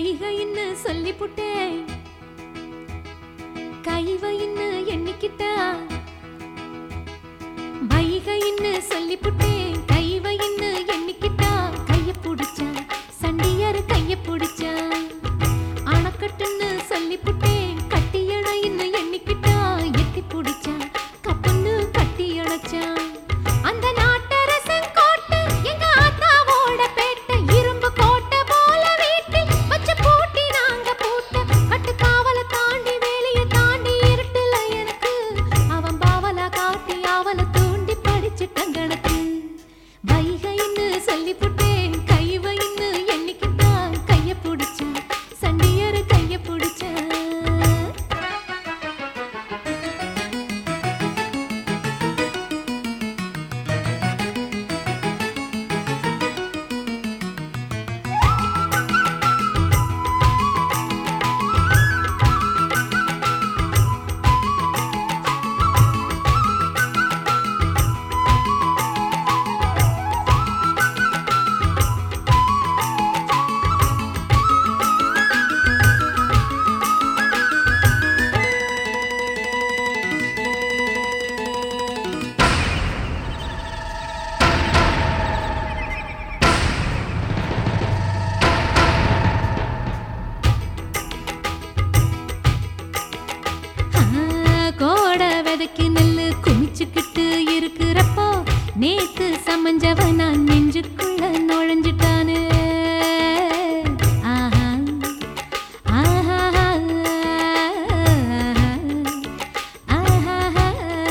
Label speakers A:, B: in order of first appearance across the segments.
A: வைகைன்னு சொல்லிப்புட்டேன் கைவைன்னு எண்ணிக்கிட்டா வைகைன்னு சொல்லிப்புட்டேன் கைவைன்னு எண்ணிக்கிட்டா கைய புடிச்சா சண்டியாரு கைய புடிச்சா அணக்கட்டுன்னு சொல்லிப்புட்டேன் கட்டியணைன்னு எண்ணிக்கிட்டா எட்டி புடிச்சா கப்புன்னு கட்டி அணைச்சா அந்த நாட்டரசன் கோட்டை எங்க ஆத்தாவோட பேட்டை இரும்பு கோட்டை போல வீட்டில் வச்சு பூட்டி நாங்க பூட்ட கட்டு காவல தாண்டி வேலைய தாண்டி இருட்டுல எனக்கு அவன் பாவலா காட்டி அவளை தூண்டி படிச்சுட்டான் கணக்கு வைகைன்னு சொல்லிப்புட்டேன் கைவைன்னு எண்ணிக்கிட்டான் கைய புடிச்சா சண்டியரு கைய புடிச்சா ஆ, கோட விதைக்கு நெல்லு குமிச்சுக்கிட்டு இருக்கிறப்போ நேத்து சமஞ்சவ நான் நெஞ்சுக்குள்ள நுழைஞ்சிட்டானு ஆஹா, ஆஹா, ஆஹா.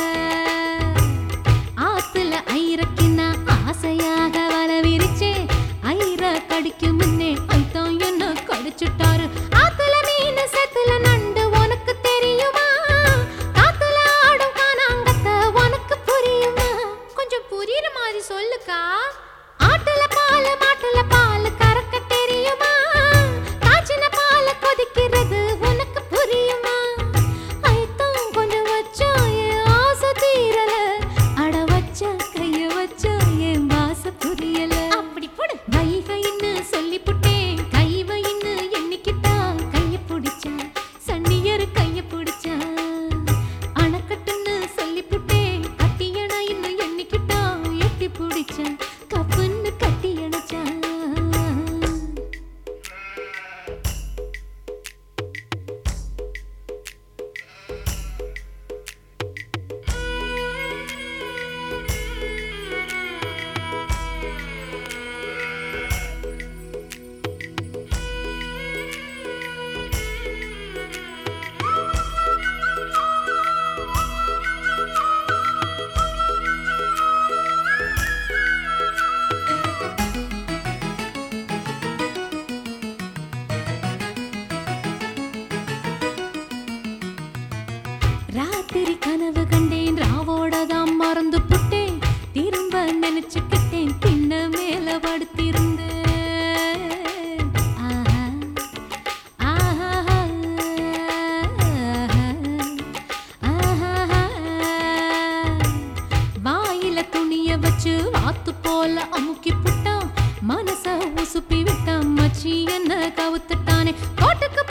A: ஆத்துல ஐரக்கு நான் ஆசையாக வர விரிச்சேன் ஐர கடிக்கு முன்னே ஐத்தம் என்ன கடிச்சுட்டாரு ஆத்துல மீன் செத்துல நண்டு உனக்கு தெரியுமா காத்துல ஆடும் காணாங்கத்த உனக்கு புரியுமா கொஞ்சம் புரியுற மாதிரி சொல்லுக்கா ஆட்டுல பால் மாட்டுல பால் கறக்க தெரியுமா காய்ச்சின பால் கொதிக்கிறது உனக்கு புரியுமா ஐத்தம் கொஞ்சம் வச்சா என் ஆசை தீரல அட வச்சா கைய வச்சா என் வாச புரியல அப்படி போடு வைகைன்னு சொல்லி புட்டேன் கைவைன்னு எண்ணிக்கிட்டா கைய பிடிச்சா சன்னியர் கைய பிடிச்சா அணக்கட்டுன்னு சொல்லி புட்டேன் கட்டியணா இன்னும் எண்ணிக்கிட்டா எட்டி பிடிச்சா கப்புன்னு கட்டி அணைச்சா ராத்திரி கனவு கண்டேன் ராவோட தான் மறந்து புட்டேன் திரும்ப நினைச்சுக்கிட்டேன் தின்ன மேல படுத்திருந்தேன் ஆஹா, ஆஹா, ஆஹா. வாயில துணிய வச்சு வாத்து போல அமுக்கி புட்டான் மனச உசுப்பி விட்டான் மச்சி என்ன கவுத்துட்டானே கோட்டுக்கு